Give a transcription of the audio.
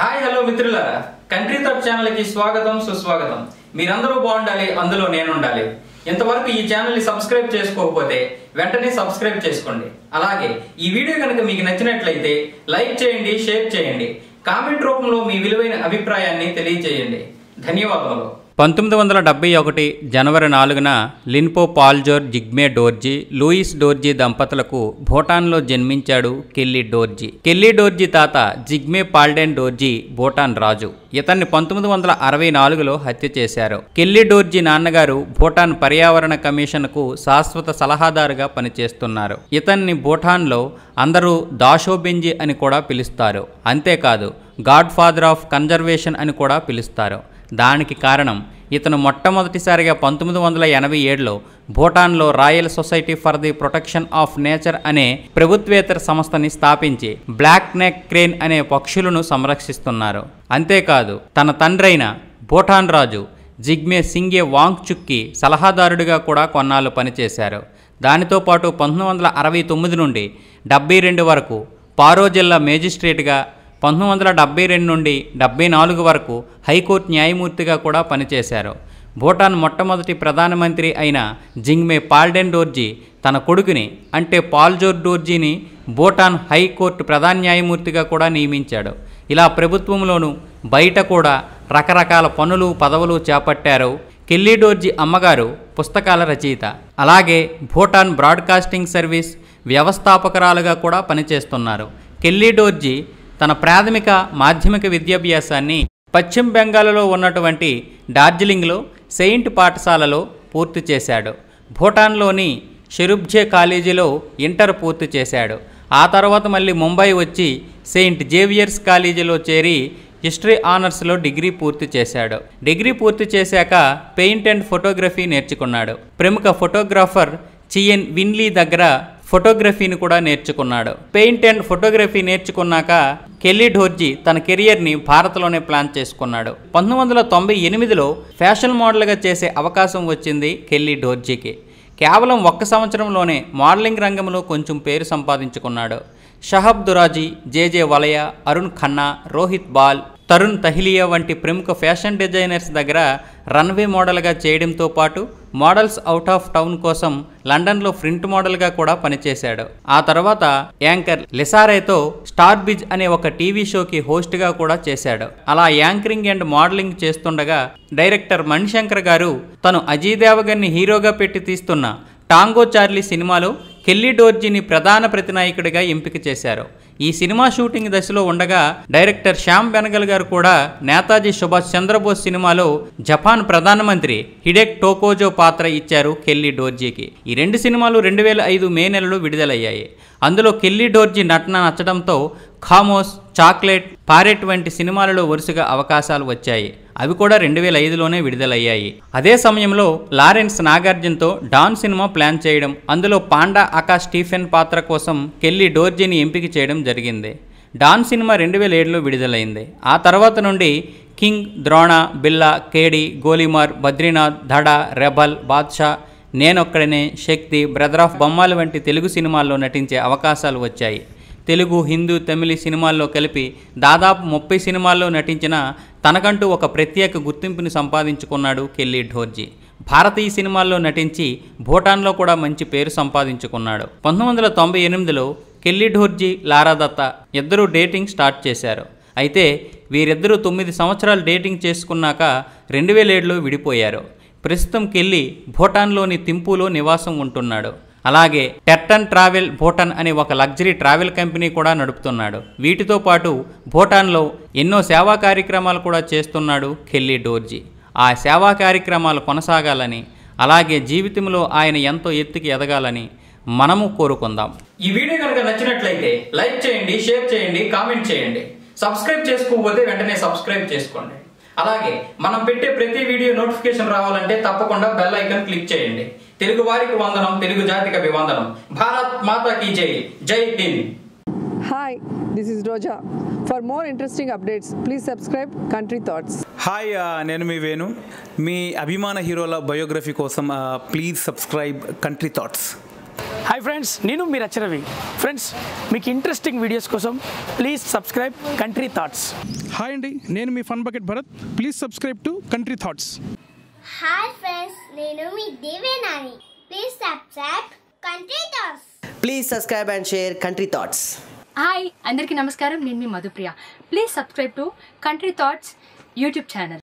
Hi hello మిత్రులారా country thought channel కి స్వాగతం సుస్వాగతం మీరందరూ బాగుండాలి అందులో నేను ఉండాలి ఇంతవరకు ఈ ఛానల్ ని సబ్స్క్రైబ్ చేసుకోకపోతే వెంటనే సబ్స్క్రైబ్ చేసుకోండి అలాగే ఈ వీడియో కనుక మీకు నచ్చినట్లయితే లైక్ చేయండి షేర్ చేయండి కామెంట్ రూపంలో మీ విలువైన అభిప్రాయాన్ని తెలియజేయండి ధన్యవాదములు పంతొమ్మిది వందల డెబ్బై ఒకటి జనవరి నాలుగున లిన్పో పాల్జోర్ జిగ్మే డోర్జీ లూయిస్ డోర్జీ దంపతులకు భూటాన్లో జన్మించాడు కెల్లీ డోర్జీ కెల్లీ డోర్జీ తాత జిగ్మే పాల్డెన్ డోర్జీ భూటాన్ రాజు ఇతన్ని పంతొమ్మిది వందల అరవై నాలుగులో హత్య చేశారు కెల్లీ డోర్జీ నాన్నగారు భూటాన్ పర్యావరణ కమిషన్కు శాశ్వత సలహాదారుగా పనిచేస్తున్నారు ఇతన్ని భూటాన్లో అందరూ దాషోబెంజీ అని కూడా పిలుస్తారు అంతేకాదు గాడ్ ఫాదర్ ఆఫ్ కన్జర్వేషన్ అని కూడా పిలుస్తారు దానికి కారణం ఇతను మొట్టమొదటిసారిగా పంతొమ్మిది వందల ఎనభై ఏడులో భూటాన్లో Royal Society for the Protection of Nature అనే ప్రభుత్వేతర సంస్థని స్థాపించి బ్లాక్ నెక్ క్రేన్ అనే పక్షులను సంరక్షిస్తున్నారు అంతేకాదు తన తండ్రైన భూటాన్ రాజు జిగ్మే సింగే వాంగ్చుక్కి సలహాదారుడిగా కూడా కొన్నాళ్ళు పనిచేశారు దానితో పాటు పంతొమ్మిది వందల అరవై తొమ్మిది నుండి డెబ్బై రెండు వరకు పారో జిల్లా మేజిస్ట్రేట్గా పంతొమ్మిది వందల డెబ్బై రెండు నుండి డెబ్బై నాలుగు వరకు హైకోర్టు న్యాయమూర్తిగా కూడా పనిచేశారు భూటాన్ మొట్టమొదటి ప్రధానమంత్రి అయిన జింగ్మే పాల్డెన్ డోర్జీ తన కొడుకుని అంటే పాల్జోర్ డోర్జీని భూటాన్ హైకోర్టు ప్రధాన న్యాయమూర్తిగా కూడా నియమించాడు ఇలా ప్రభుత్వంలోనూ బయట కూడా రకరకాల పనులు పదవులు చేపట్టారు కెల్లీ డోర్జీ అమ్మగారు పుస్తకాల రచయిత అలాగే భూటాన్ బ్రాడ్కాస్టింగ్ సర్వీస్ వ్యవస్థాపకురాలుగా కూడా పనిచేస్తున్నారు కెల్లీ డోర్జీ తన ప్రాథమిక మాధ్యమిక విద్యాభ్యాసాన్ని పశ్చిమ బెంగాల్లో ఉన్నటువంటి డార్జిలింగ్లో సెయింట్ పాఠశాలలో పూర్తి చేశాడు భూటాన్లోని షెరుబ్జే కాలేజీలో ఇంటర్ పూర్తి చేశాడు ఆ తర్వాత మళ్ళీ ముంబై వచ్చి సెయింట్ జేవియర్స్ కాలేజీలో చేరి హిస్టరీ ఆనర్స్లో డిగ్రీ పూర్తి చేశాడు డిగ్రీ పూర్తి చేశాక పెయింట్ అండ్ ఫోటోగ్రఫీ నేర్చుకున్నాడు ప్రముఖ ఫోటోగ్రాఫర్ చియన్ విన్లీ దగ్గర ఫోటోగ్రఫీని కూడా నేర్చుకున్నాడు పెయింట్ అండ్ ఫోటోగ్రఫీ నేర్చుకున్నాక కెల్లీ ఢోర్జీ తన కెరియర్ని భారత్లోనే ప్లాన్ చేసుకున్నాడు పంతొమ్మిది వందల తొంభై ఎనిమిదిలో ఫ్యాషన్ మోడల్గా చేసే అవకాశం వచ్చింది కెల్లీ ఢోర్జీకి కేవలం ఒక్క సంవత్సరంలోనే మోడలింగ్ రంగంలో కొంచెం పేరు సంపాదించుకున్నాడు షహబ్ దురాజీ జేజే వలయ అరుణ్ ఖన్నా రోహిత్ బాల్ తరుణ్ తహిలియా వంటి ప్రముఖ ఫ్యాషన్ డిజైనర్స్ దగ్గర రన్వే మోడల్గా చేయడంతో పాటు మోడల్స్ అవుట్ ఆఫ్ టౌన్ కోసం లండన్లో ప్రింట్ మోడల్గా కూడా పనిచేశాడు ఆ తర్వాత యాంకర్ లిసారేతో స్టార్ బిజ్ అనే ఒక టీవీ షోకి హోస్ట్గా కూడా చేశాడు అలా యాంకరింగ్ అండ్ మోడలింగ్ చేస్తుండగా డైరెక్టర్ మణిశంకర్ గారు తను అజయ్ దేవగన్ని హీరోగా పెట్టి తీస్తున్న టాంగో చార్లీ సినిమాలో కెల్లీ డోర్జీని ప్రధాన ప్రతినాయకుడిగా ఎంపిక చేశారు ఈ సినిమా షూటింగ్ దశలో ఉండగా డైరెక్టర్ శ్యామ్ బెనగల్ గారు కూడా నేతాజీ సుభాష్ చంద్రబోస్ సినిమాలో జపాన్ ప్రధానమంత్రి హిడెక్ టోకోజో పాత్ర ఇచ్చారు కెల్లీ డోర్జీకి ఈ రెండు సినిమాలు రెండు వేల ఐదు మే నెలలో విడుదలయ్యాయి అందులో కెల్లీ డోర్జీ నటన నచ్చడంతో ఖామోస్ చాక్లెట్ పారెట్ వంటి సినిమాలలో వరుసగా అవకాశాలు వచ్చాయి అవి కూడా రెండు వేల ఐదులోనే విడుదలయ్యాయి అదే సమయంలో లారెన్స్ నాగార్జునతో డాన్ సినిమా ప్లాన్ చేయడం అందులో పాండా అకా స్టీఫెన్ పాత్ర కోసం కెల్లీ డోర్జీని ఎంపిక చేయడం జరిగింది డాన్ సినిమా రెండు వేల ఏడులో విడుదలైంది ఆ తర్వాత నుండి king Drona Billa Kedi Golimaar Badrinath Dhada Rebel Baadshah Nenokkadine Shakti Brother of Bommali వంటి తెలుగు సినిమాల్లో నటించే అవకాశాలు వచ్చాయి తెలుగు హిందూ తమిళ సినిమాల్లో కలిపి దాదాపు ముప్పై సినిమాల్లో నటించిన తనకంటూ ఒక ప్రత్యేక గుర్తింపుని సంపాదించుకున్నాడు కెల్లీ ఢోర్జీ భారతీయ సినిమాల్లో నటించి భూటాన్లో కూడా మంచి పేరు సంపాదించుకున్నాడు పంతొమ్మిది వందల తొంభై ఎనిమిదిలో కెల్లీ ఢోర్జీ లారాదత్త ఇద్దరూ డేటింగ్ స్టార్ట్ చేశారు అయితే వీరిద్దరూ తొమ్మిది సంవత్సరాలు డేటింగ్ చేసుకున్నాక రెండు వేల ఏడులో విడిపోయారు ప్రస్తుతం కెల్లీ భూటాన్లోని తింపులో నివాసం ఉంటున్నాడు అలాగే టెట్టన్ ట్రావెల్ భూటాన్ అనే ఒక లగ్జరీ ట్రావెల్ కంపెనీ కూడా నడుపుతున్నాడు వీటితో పాటు భూటాన్లో ఎన్నో సేవా కార్యక్రమాలు కూడా చేస్తున్నాడు కెల్లీ డోర్జీ ఆ సేవా కార్యక్రమాలు కొనసాగాలని అలాగే జీవితంలో ఆయన ఎంతో ఎత్తుకి ఎదగాలని మనము కోరుకుందాం ఈ వీడియో కనుక నచ్చినట్లయితే లైక్ చేయండి షేర్ చేయండి కామెంట్ చేయండి సబ్స్క్రైబ్ చేసుకోకపోతే వెంటనే సబ్స్క్రైబ్ చేసుకోండి అలాగే మనం పెట్టే ప్రతి వీడియో నోటిఫికేషన్ రావాలంటే తప్పకుండా బెల్ ఐకాన్ క్లిక్ చేయండి తెలుగు వారికి వందనం తెలుగు జాతికి అభివందనం భారత్ మాతా కీ జై జై హింద్ Hi, this is Roja. For more interesting updates, please subscribe Country Thoughts. Hi ఆ, నేను మీ వేణు మీ అభిమాన హీరోల బయోగ్రఫీ కోసం please subscribe country thoughts hi friends నేను మీరు రవి ఫ్రెండ్స్ మీకు ఇంట్రెస్టింగ్ వీడియోస్ కోసం please subscribe country thoughts hi అండి నేను మీ fun bucket Bharat please subscribe to country thoughts hi friends నేను మీ దేవేనాని please subscribe country thoughts please subscribe and share country thoughts hi అందరికీ నమస్కారం నేను మీ Madhupriya please subscribe to country thoughts YouTube channel